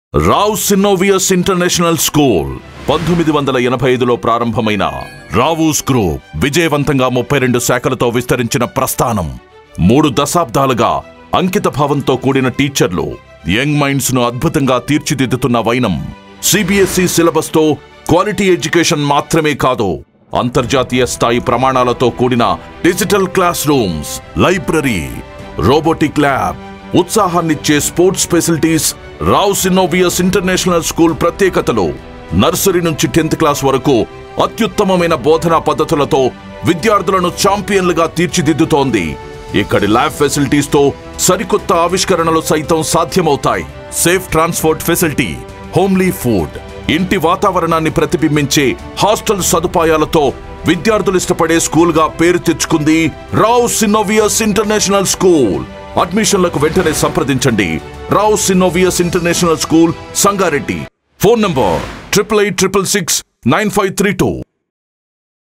రావ్ సిన్నోవియస్ international school పంతొమ్మిది వందల ఎనభై ఐదులో ప్రారంభమైన రావూస్ గ్రూప్ విజయవంతంగా ముప్పై రెండు శాఖలతో విస్తరించిన ప్రస్థానం మూడు దశాబ్దాలుగా అంకిత భావంతో కూడిన టీచర్లు యంగ్ మైండ్స్ ను అద్భుతంగా తీర్చిదిద్దుతున్న వైనం సిబిఎస్ఈ సిలబస్ తో క్వాలిటీ ఎడ్యుకేషన్ మాత్రమే కాదు అంతర్జాతీయ స్థాయి ప్రమాణాలతో కూడిన digital class rooms library robotic lab ఉత్సాహాన్నిచ్చే స్పోర్ట్స్ ఫెసిలిటీస్ రావ్ సిన్నోవియస్ ఇంటర్నేషనల్ స్కూల్ ప్రత్యేకతలు నర్సరీ నుంచి టెన్త్ క్లాస్ వరకు అత్యుత్తమమైన బోధనా పద్ధతులతో విద్యార్థులను ఛాంపియన్లుగా తీర్చిదిద్దుతోంది ఇక్కడి ల్యాబ్ ఫెసిలిటీస్ తో సరికొత్త ఆవిష్కరణలు సైతం సాధ్యమవుతాయి safe transport facility homely food ఇంటి వాతావరణాన్ని ప్రతిబింబించే హాస్టల్ సదుపాయాలతో విద్యార్థులు ఇష్టపడే స్కూల్ గా పేరు తెచ్చుకుంది రావ్ సిన్నోవియస్ ఇంటర్నేషనల్ స్కూల్ అడ్మిషన్లకు వెంటనే సంప్రదించండి రావ్ సిన్నోవియస్ international school Sangareddy phone number triple eight triple six nine five three two